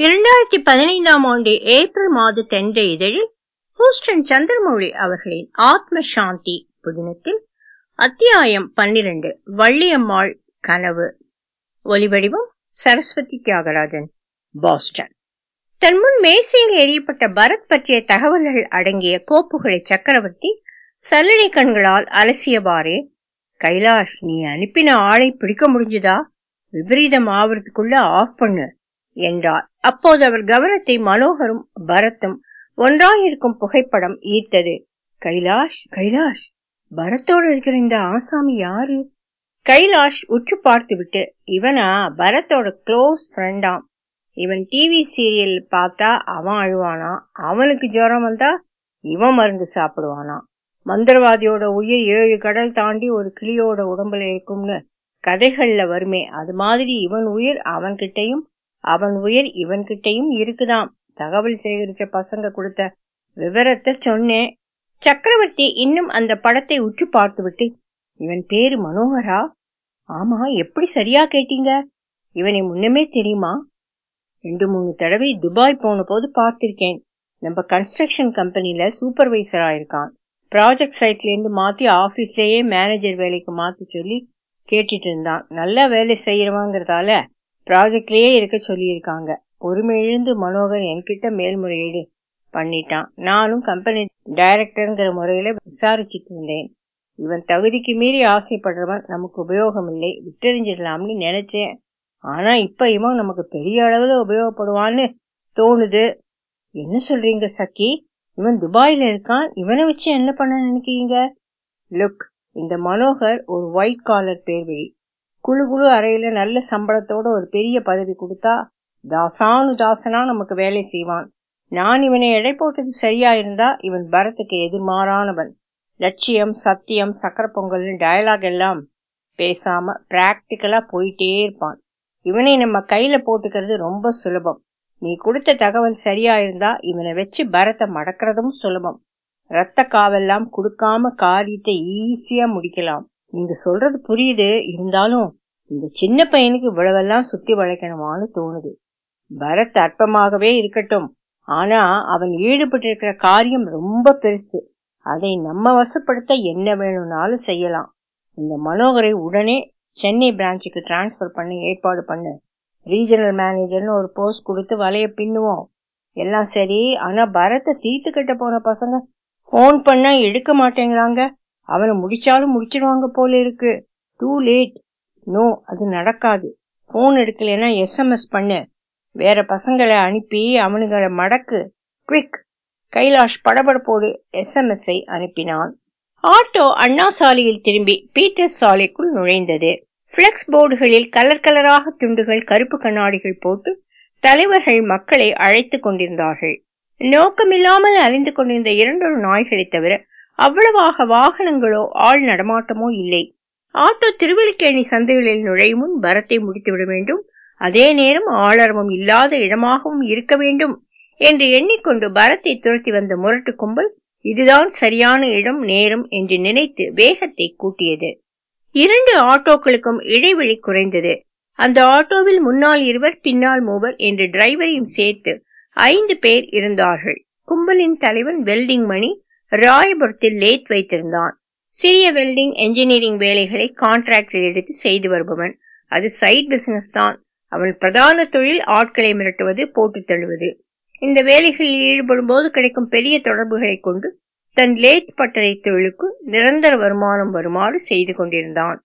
இரண்டாயிரத்தி பதினைந்தாம் ஆண்டு ஏப்ரல் மாத தென்ற இதழில் ஹூஸ்டன் சந்திரமௌழி அவர்களின் ஆத்ம சாந்தி புதினத்தில் அத்தியாயம் பன்னிரண்டு வள்ளியம்மாள் கனவு ஒலிவடிவம் சரஸ்வதி தியாகராஜன் பாஸ்டன் தன் முன் மேசையில் எரியப்பட்ட பரத் பற்றிய தகவல்கள் அடங்கிய கோப்புகளை சக்கரவர்த்தி சல்லடை கண்களால் அலசியவாறே கைலாஷ் நீ அனுப்பின ஆளை பிடிக்க முடிஞ்சுதா விபரீதம் ஆவறதுக்குள்ள ஆஃப் பண்ணு என்றார் அப்போது அவர் கவனத்தை மனோகரும் பரத்தும் ஒன்றாயிருக்கும் புகைப்படம் ஈர்த்தது கைலாஷ் கைலாஷ் பரத்தோடு இருக்கிற இந்த ஆசாமி யாரு கைலாஷ் உற்று பார்த்துவிட்டு இவனா பரத்தோட க்ளோஸ் ஃப்ரெண்டாம் இவன் டிவி சீரியல் பார்த்தா அவன் அழுவானா அவனுக்கு ஜுரம் வந்தா இவன் மருந்து சாப்பிடுவானா மந்திரவாதியோட உயிர் ஏழு கடல் தாண்டி ஒரு கிளியோட உடம்புல இருக்கும்னு கதைகள்ல வருமே அது மாதிரி இவன் உயிர் அவன்கிட்டயும் அவன் உயிர் இவன்கிட்டயும் இருக்குதாம் தகவல் சேகரிச்ச பசங்க கொடுத்த விவரத்தை சொன்னேன் சக்கரவர்த்தி இன்னும் அந்த படத்தை உற்று பார்த்துவிட்டு இவன் பேரு மனோகரா ஆமா எப்படி சரியா கேட்டீங்க இவனை முன்னமே தெரியுமா ரெண்டு மூணு தடவை துபாய் போன போது பார்த்திருக்கேன் நம்ம கன்ஸ்ட்ரக்ஷன் கம்பெனில சூப்பர்வைசரா இருக்கான் ப்ராஜெக்ட் சைட்ல இருந்து மாத்தி ஆபீஸ்லயே மேனேஜர் வேலைக்கு மாத்தி சொல்லி கேட்டுட்டு இருந்தான் நல்லா வேலை செய்யறவாங்கிறதால ப்ராஜெக்ட்லயே இருக்க சொல்லியிருக்காங்க பொறுமை இழந்து மனோகர் என்கிட்ட மேல்முறையீடு பண்ணிட்டான் நானும் கம்பெனி டைரக்டர்ங்கிற முறையில விசாரிச்சிட்டு இருந்தேன் இவன் தகுதிக்கு மீறி ஆசைப்படுறவன் நமக்கு உபயோகம் இல்லை விட்டெறிஞ்சிடலாம்னு நினைச்சேன் ஆனா இப்ப இவன் நமக்கு பெரிய அளவுல உபயோகப்படுவான்னு தோணுது என்ன சொல்றீங்க சக்கி இவன் துபாயில இருக்கான் இவனை வச்சு என்ன பண்ண நினைக்கிறீங்க லுக் இந்த மனோகர் ஒரு ஒயிட் காலர் பேர்வழி குழு குழு அறையில நல்ல சம்பளத்தோட ஒரு பெரிய பதவி கொடுத்தா தாசானு தாசனா நமக்கு வேலை செய்வான் நான் இவனை எடை போட்டது சரியா இருந்தா இவன் பரத்துக்கு எதிர்மாறானவன் லட்சியம் சத்தியம் சக்கர பொங்கல்னு டயலாக் எல்லாம் பேசாம பிராக்டிக்கலா போயிட்டே இருப்பான் இவனை நம்ம கையில போட்டுக்கிறது ரொம்ப சுலபம் நீ கொடுத்த தகவல் சரியா இருந்தா இவனை வச்சு பரத்தை மடக்கிறதும் சுலபம் ரத்த காவெல்லாம் கொடுக்காம காரியத்தை ஈஸியா முடிக்கலாம் நீங்க சொல்றது புரியுது இருந்தாலும் இந்த சின்ன பையனுக்கு இவ்வளவெல்லாம் சுத்தி வளைக்கணுமான்னு தோணுது பரத் அற்பமாகவே இருக்கட்டும் ஆனா அவன் ஈடுபட்டிருக்கிற காரியம் ரொம்ப பெருசு அதை நம்ம வசப்படுத்த என்ன வேணும்னாலும் செய்யலாம் இந்த மனோகரை உடனே சென்னை பிரான்ச்சுக்கு டிரான்ஸ்பர் பண்ணி ஏற்பாடு பண்ணு ரீஜனல் மேனேஜர்னு ஒரு போஸ்ட் கொடுத்து வலைய பின்னுவோம் எல்லாம் சரி ஆனா பரத்தை தீத்து கட்ட போன பசங்க போன் பண்ணா எடுக்க மாட்டேங்கிறாங்க அவனை முடிச்சாலும் முடிச்சிடுவாங்க போல இருக்கு டூ லேட் நோ அது நடக்காது போன் எடுக்கலைன்னா எஸ்எம்எஸ் பண்ணு வேற பசங்களை அனுப்பி அவனுங்களை மடக்கு குவிக் கைலாஷ் படபடப்போடு எஸ்எம்எஸ் ஐ அனுப்பினான் ஆட்டோ அண்ணா சாலையில் திரும்பி பீட்டர்ஸ் சாலைக்குள் நுழைந்தது பிளெக்ஸ் போர்டுகளில் கலர் கலராக துண்டுகள் கருப்பு கண்ணாடிகள் போட்டு தலைவர்கள் மக்களை அழைத்துக் கொண்டிருந்தார்கள் நோக்கமில்லாமல் அலைந்து கொண்டிருந்த இரண்டொரு நாய்களை தவிர அவ்வளவாக வாகனங்களோ ஆள் நடமாட்டமோ இல்லை ஆட்டோ திருவல்லிக்கேணி சந்தைகளில் நுழையும் முன் பரத்தை முடித்துவிட வேண்டும் அதே நேரம் ஆளரவம் இல்லாத இடமாகவும் இருக்க வேண்டும் என்று எண்ணிக்கொண்டு பரத்தை துரத்தி வந்த முரட்டு கும்பல் இதுதான் சரியான இடம் நேரம் என்று நினைத்து வேகத்தை கூட்டியது இரண்டு ஆட்டோக்களுக்கும் இடைவெளி குறைந்தது அந்த ஆட்டோவில் முன்னால் இருவர் பின்னால் மூவர் என்று டிரைவரையும் சேர்த்து ஐந்து பேர் இருந்தார்கள் கும்பலின் தலைவன் வெல்டிங் மணி ராயபுரத்தில் லேத் வைத்திருந்தான் சிறிய வெல்டிங் என்ஜினியரிங் வேலைகளை கான்ட்ராக்டில் எடுத்து செய்து வருபவன் அது சைட் பிசினஸ் தான் அவன் பிரதான தொழில் ஆட்களை மிரட்டுவது போட்டு தள்ளுவது இந்த வேலைகளில் ஈடுபடும் போது கிடைக்கும் பெரிய தொடர்புகளை கொண்டு தன் லேத் பட்டறை தொழிலுக்கு நிரந்தர வருமானம் வருமாறு செய்து கொண்டிருந்தான்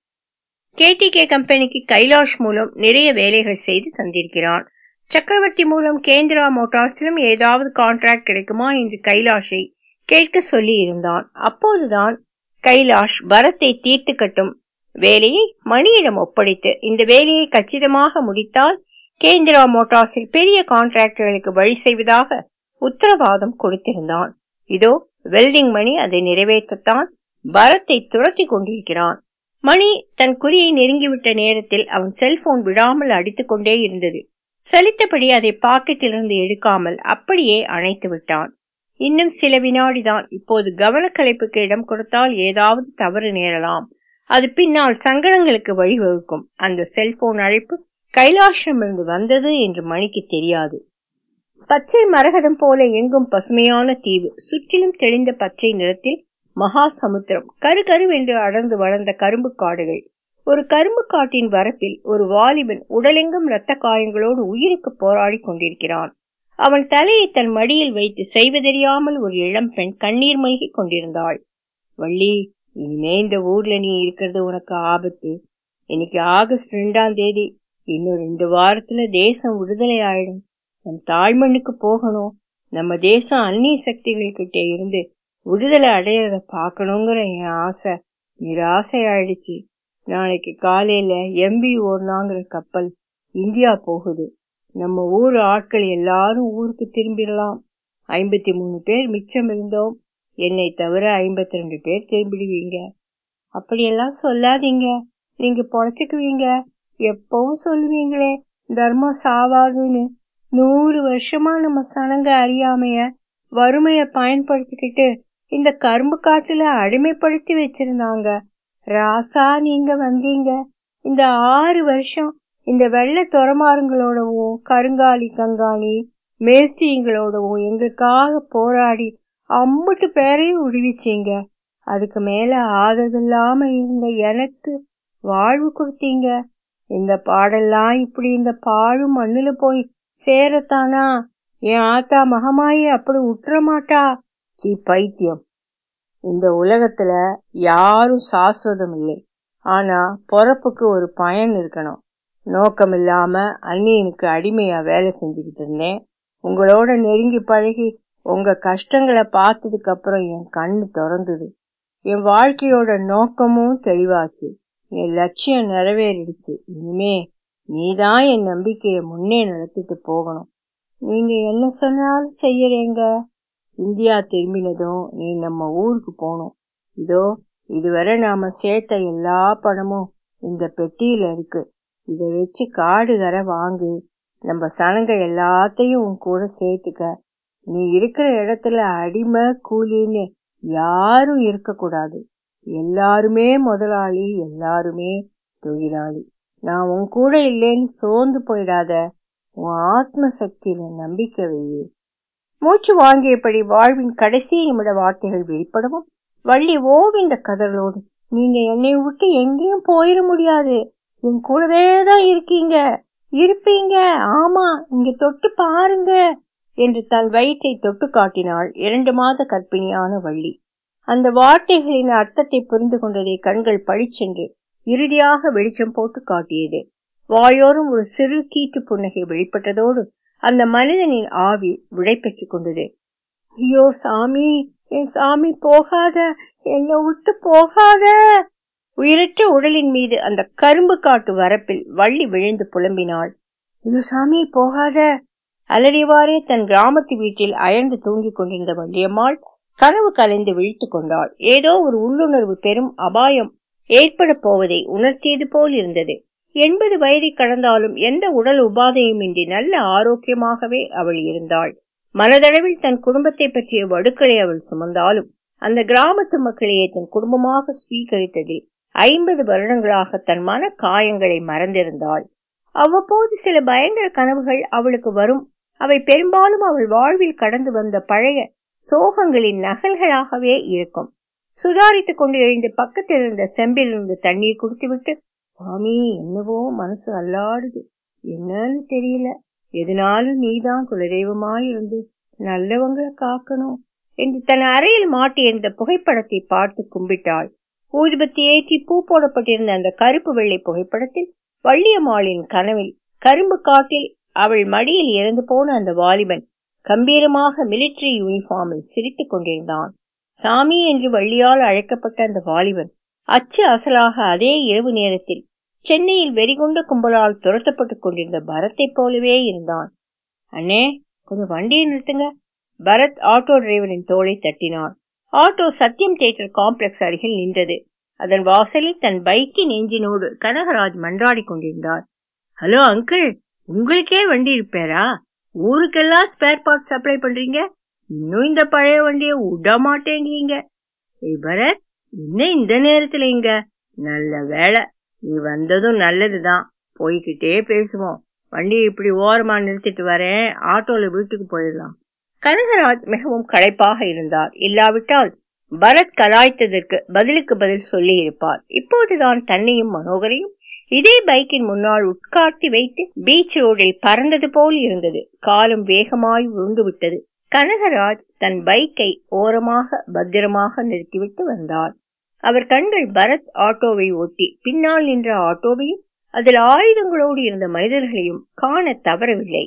கேடிகே கம்பெனிக்கு கைலாஷ் மூலம் நிறைய வேலைகள் செய்து தந்திருக்கிறான் சக்கரவர்த்தி மூலம் கேந்திரா மோட்டார்ஸிலும் ஏதாவது கான்ட்ராக்ட் கிடைக்குமா என்று கைலாஷை கேட்க சொல்லி இருந்தான் அப்போதுதான் கைலாஷ் பரத்தை தீர்த்து கட்டும் வேலையை மணியிடம் ஒப்படைத்து இந்த வேலையை கச்சிதமாக முடித்தால் கேந்திரா மோட்டார்ஸில் பெரிய கான்ட்ராக்டர்களுக்கு வழி செய்வதாக உத்தரவாதம் கொடுத்திருந்தான் இதோ வெல்டிங் மணி அதை நிறைவேற்றத்தான் பரத்தை துரத்தி கொண்டிருக்கிறான் மணி தன் குறியை நெருங்கிவிட்ட நேரத்தில் அவன் செல்போன் விடாமல் அடித்துக் கொண்டே இருந்தது சலித்தபடி அதை பாக்கெட்டிலிருந்து எடுக்காமல் அப்படியே அணைத்து விட்டான் இன்னும் சில வினாடிதான் இப்போது கவனக்கலைப்புக்கு இடம் கொடுத்தால் ஏதாவது தவறு நேரலாம் அது பின்னால் சங்கடங்களுக்கு வழிவகுக்கும் அந்த செல்போன் அழைப்பு கைலாஷமிருந்து வந்தது என்று மணிக்கு தெரியாது பச்சை மரகதம் போல எங்கும் பசுமையான தீவு சுற்றிலும் தெளிந்த பச்சை நிறத்தில் மகா சமுத்திரம் கரு கருவென்று அடர்ந்து வளர்ந்த கரும்பு காடுகள் ஒரு கரும்பு காட்டின் வரப்பில் ஒரு வாலிபன் உடலெங்கும் இரத்த காயங்களோடு உயிருக்கு போராடி கொண்டிருக்கிறான் அவன் தலையை தன் மடியில் வைத்து செய்வதறியாமல் ஒரு இளம் பெண் கண்ணீர் மல்கி கொண்டிருந்தாள் வள்ளி இனிமே இந்த ஊர்ல நீ இருக்கிறது உனக்கு ஆபத்து இன்னைக்கு ஆகஸ்ட் ரெண்டாம் தேதி இன்னும் ரெண்டு வாரத்துல தேசம் விடுதலை ஆயிடும் நம் தாழ்மண்ணுக்கு போகணும் நம்ம தேசம் அந்நிய சக்திகள் கிட்ட இருந்து விடுதலை அடையறத பாக்கணுங்கிற என் ஆசை நிராசை ஆயிடுச்சு நாளைக்கு காலையில எம்பி ஓடலாங்கிற கப்பல் இந்தியா போகுது நம்ம ஊர் ஆட்கள் எல்லாரும் ஊருக்கு திரும்பிடலாம் ஐம்பத்தி மூணு பேர் மிச்சம் இருந்தோம் என்னை தவிர ஐம்பத்தி ரெண்டு பேர் திரும்பிடுவீங்க அப்படியெல்லாம் சொல்லாதீங்க நீங்க பொழைச்சுக்குவீங்க எப்பவும் சொல்லுவீங்களே தர்மம் சாவாதுன்னு நூறு வருஷமா நம்ம சனங்க அறியாமைய வறுமைய பயன்படுத்திக்கிட்டு இந்த கரும்பு காட்டுல அடிமைப்படுத்தி வச்சிருந்தாங்க ராசா நீங்க வந்தீங்க இந்த ஆறு வருஷம் இந்த வெள்ள துறமாறுங்களோடவும் கருங்காலி கங்காணி மேஸ்திரிங்களோடவும் எங்களுக்காக போராடி அம்புட்டு பேரையும் விடுவிச்சீங்க அதுக்கு மேல ஆதரவில்லாம இருந்த எனக்கு வாழ்வு கொடுத்தீங்க இந்த பாடெல்லாம் இப்படி இந்த பாழும் மண்ணுல போய் சேரத்தானா என் ஆத்தா மகமாயி அப்படி உற்ற மாட்டா சி பைத்தியம் இந்த உலகத்துல யாரும் சாஸ்வதம் இல்லை ஆனா பொறப்புக்கு ஒரு பயன் இருக்கணும் நோக்கம் இல்லாம அந்நியனுக்கு அடிமையா வேலை செஞ்சுக்கிட்டு இருந்தேன் உங்களோட நெருங்கி பழகி உங்க கஷ்டங்களை பார்த்ததுக்கு அப்புறம் என் கண்ணு திறந்தது என் வாழ்க்கையோட நோக்கமும் தெளிவாச்சு என் லட்சியம் நிறைவேறிடுச்சு இனிமே நீதான் என் நம்பிக்கையை முன்னே நடத்திட்டு போகணும் நீங்க என்ன சொன்னாலும் செய்யறேங்க இந்தியா திரும்பினதும் நீ நம்ம ஊருக்கு போகணும் இதோ இதுவரை நாம சேர்த்த எல்லா பணமும் இந்த பெட்டியில இருக்கு இத வச்சு காடு கரை வாங்கு நம்ம சனங்க எல்லாத்தையும் உன் கூட சேர்த்துக்க நீ இருக்கிற இடத்துல அடிமை கூலின்னு யாரும் இருக்கக்கூடாது எல்லாருமே முதலாளி எல்லாருமே தொழிலாளி நான் உன் கூட இல்லைன்னு சோர்ந்து போயிடாத உன் ஆத்ம சக்தியில நம்பிக்கை வையே மூச்சு வாங்கியபடி வாழ்வின் கடைசி நிமிட வார்த்தைகள் வெளிப்படவும் வள்ளி ஓவிந்த கதறலோடு நீங்க என்னை விட்டு எங்கேயும் போயிட முடியாது என் கூடவே தான் இருக்கீங்க இருப்பீங்க ஆமா இங்க தொட்டு பாருங்க என்று தன் வயிற்றை தொட்டு காட்டினாள் இரண்டு மாத கற்பிணியான வள்ளி அந்த வார்த்தைகளின் அர்த்தத்தை புரிந்து கொண்டதை கண்கள் பழிச்சென்று இறுதியாக வெளிச்சம் போட்டு காட்டியது வாயோரும் ஒரு சிறு கீட்டு புன்னகை வெளிப்பட்டதோடு அந்த மனிதனின் ஆவி விடை பெற்றுக் கொண்டது ஐயோ சாமி என் சாமி போகாத என்னை விட்டு போகாத உயிரற்ற உடலின் மீது அந்த கரும்பு காட்டு வரப்பில் வள்ளி விழுந்து புலம்பினாள் ஐயோ சாமி போகாத அலறிவாறே தன் கிராமத்து வீட்டில் அயர்ந்து தூங்கிக் கொண்டிருந்த வள்ளியம்மாள் கனவு கலைந்து விழித்துக் கொண்டாள் ஏதோ ஒரு உள்ளுணர்வு பெரும் அபாயம் ஏற்பட போவதை உணர்த்தியது போல் இருந்தது எண்பது வயதை கடந்தாலும் எந்த உடல் உபாதையுமின்றி நல்ல ஆரோக்கியமாகவே அவள் இருந்தாள் மனதளவில் தன் குடும்பத்தை பற்றிய வடுக்களை அவள் சுமந்தாலும் அந்த கிராமத்து மக்களையே தன் குடும்பமாக ஸ்வீகரித்ததில் ஐம்பது வருடங்களாக தன் மன காயங்களை மறந்திருந்தாள் அவ்வப்போது சில பயங்கர கனவுகள் அவளுக்கு வரும் அவை பெரும்பாலும் அவள் வாழ்வில் கடந்து வந்த பழைய சோகங்களின் நகல்களாகவே இருக்கும் சுதாரித்துக் கொண்டு எழுந்து பக்கத்தில் இருந்த செம்பிலிருந்து தண்ணீர் குடித்துவிட்டு சாமி என்னவோ மனசு அல்லாடுது என்னன்னு தெரியல எதனாலும் நீதான் குலதெய்வமாயிருந்து நல்லவங்களை காக்கணும் என்று தன் அறையில் மாட்டியிருந்த புகைப்படத்தை பார்த்து கும்பிட்டாள் ஊதுபத்தி ஏற்றி பூ போடப்பட்டிருந்த அந்த கருப்பு வெள்ளை புகைப்படத்தில் வள்ளியம்மாளின் கனவில் கரும்பு காட்டில் அவள் மடியில் இறந்து போன அந்த வாலிபன் கம்பீரமாக மிலிட்டரி யூனிஃபார்மில் சிரித்துக் கொண்டிருந்தான் சாமி என்று வள்ளியால் அழைக்கப்பட்ட அந்த வாலிபன் அச்சு அசலாக அதே இரவு நேரத்தில் சென்னையில் வெறிகொண்ட கும்பலால் துரத்தப்பட்டுக் கொண்டிருந்த பரத்தைப் போலவே இருந்தான் அண்ணே கொஞ்சம் வண்டியை நிறுத்துங்க பரத் ஆட்டோ டிரைவரின் தோளை தட்டினான் ஆட்டோ சத்யம் தியேட்டர் காம்ப்ளெக்ஸ் அருகில் நின்றது அதன் வாசலில் தன் பைக்கின் எஞ்சினோடு கனகராஜ் மன்றாடி கொண்டிருந்தார் ஹலோ அங்கிள் உங்களுக்கே வண்டி இருப்பேரா ஊருக்கெல்லாம் ஸ்பேர் பார்ட் சப்ளை பண்றீங்க இன்னும் இந்த பழைய வண்டியை விட மாட்டேங்கிறீங்க ஏய் பரத் என்ன இந்த நேரத்துல இங்க நல்ல வேலை நீ வந்ததும் நல்லதுதான் போய்கிட்டே பேசுவோம் வண்டியை இப்படி ஓரமா நிறுத்திட்டு வரேன் ஆட்டோல வீட்டுக்கு போயிடலாம் கனகராஜ் மிகவும் களைப்பாக இருந்தார் இல்லாவிட்டால் பரத் கலாய்த்ததற்கு பதிலுக்கு பதில் சொல்லி இருப்பார் இப்போதுதான் தன்னையும் மனோகரையும் இதே பைக்கின் முன்னால் உட்கார்த்தி வைத்து பீச் ரோடில் பறந்தது போல் இருந்தது காலம் வேகமாய் உருண்டு விட்டது கனகராஜ் தன் பைக்கை ஓரமாக பத்திரமாக நிறுத்திவிட்டு வந்தார் அவர் கண்கள் பரத் ஆட்டோவை ஒட்டி பின்னால் நின்ற ஆட்டோவையும் அதில் ஆயுதங்களோடு இருந்த மனிதர்களையும் காண தவறவில்லை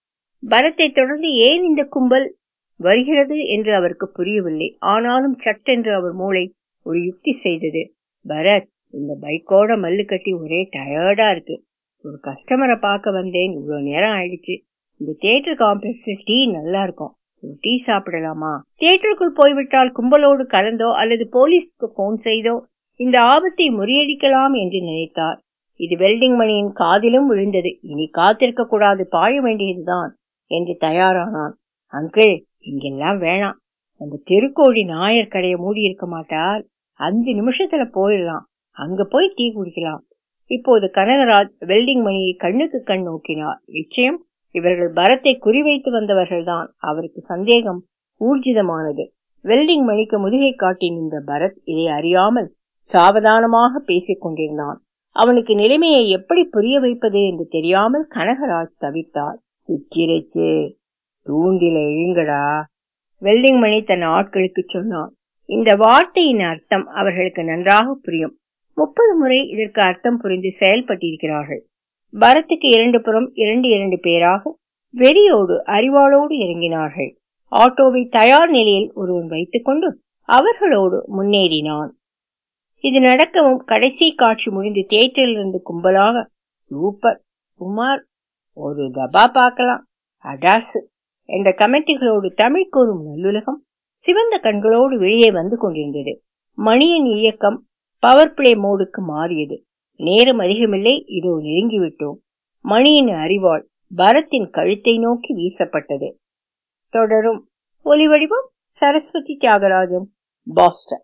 பரத்தை தொடர்ந்து ஏன் இந்த கும்பல் வருகிறது என்று அவருக்கு புரியவில்லை ஆனாலும் சட்டென்று அவர் மூளை ஒரு யுக்தி செய்தது பரத் இந்த பைக்கோட மல்லு கட்டி ஒரே டயர்டா இருக்கு ஒரு கஸ்டமரை பார்க்க வந்தேன் இவ்வளவு நேரம் ஆயிடுச்சு இந்த தியேட்டர் காம்ப்ளெக்ஸ்ல டீ நல்லா இருக்கும் ஒரு டீ சாப்பிடலாமா தியேட்டருக்குள் போய்விட்டால் கும்பலோடு கலந்தோ அல்லது போலீஸ்க்கு போன் செய்தோ இந்த ஆபத்தை முறியடிக்கலாம் என்று நினைத்தார் இது வெல்டிங் மணியின் காதிலும் விழுந்தது இனி காத்திருக்க கூடாது பாய வேண்டியதுதான் என்று தயாரானான் அங்கிள் இங்கெல்லாம் வேணாம் அந்த தெருக்கோடி நாயர் கடையை மூடி இருக்க மாட்டார் அஞ்சு நிமிஷத்துல போயிடலாம் அங்க போய் டீ குடிக்கலாம் இப்போது கனகராஜ் வெல்டிங் மணியை கண்ணுக்கு கண் நோக்கினார் நிச்சயம் இவர்கள் பரத்தை குறிவைத்து வந்தவர்கள்தான் அவருக்கு சந்தேகம் ஊர்ஜிதமானது வெல்டிங் மணிக்கு முதுகை காட்டி நின்ற பரத் இதை அறியாமல் சாவதானமாக பேசிக் கொண்டிருந்தான் அவனுக்கு நிலைமையை எப்படி புரிய வைப்பது என்று தெரியாமல் கனகராஜ் தவித்தார் சிக்கிரச்சு தூண்டில இழுங்கடா வெல்டிங் மணி தன் ஆட்களுக்கு சொன்னான் இந்த வார்த்தையின் அர்த்தம் அவர்களுக்கு நன்றாக புரியும் முப்பது முறை இதற்கு அர்த்தம் புரிந்து செயல்பட்டிருக்கிறார்கள் பரத்துக்கு இரண்டு புறம் இரண்டு இரண்டு பேராக வெறியோடு அறிவாளோடு இறங்கினார்கள் ஆட்டோவை தயார் நிலையில் ஒருவன் வைத்துக்கொண்டு அவர்களோடு முன்னேறினான் இது நடக்கவும் கடைசி காட்சி முடிந்து தியேட்டரில் இருந்து கும்பலாக சூப்பர் சுமார் ஒரு தபா பார்க்கலாம் அடாசு என்ற கமெண்டிகளோடு தமிழ் கூறும் நல்லுலகம் சிவந்த கண்களோடு வெளியே வந்து கொண்டிருந்தது மணியின் இயக்கம் பவர் பிளே மோடுக்கு மாறியது நேரம் அதிகமில்லை இதோ நெருங்கிவிட்டோம் மணியின் அறிவாள் பரத்தின் கழுத்தை நோக்கி வீசப்பட்டது தொடரும் ஒலிவடிவம் சரஸ்வதி தியாகராஜன் பாஸ்டன்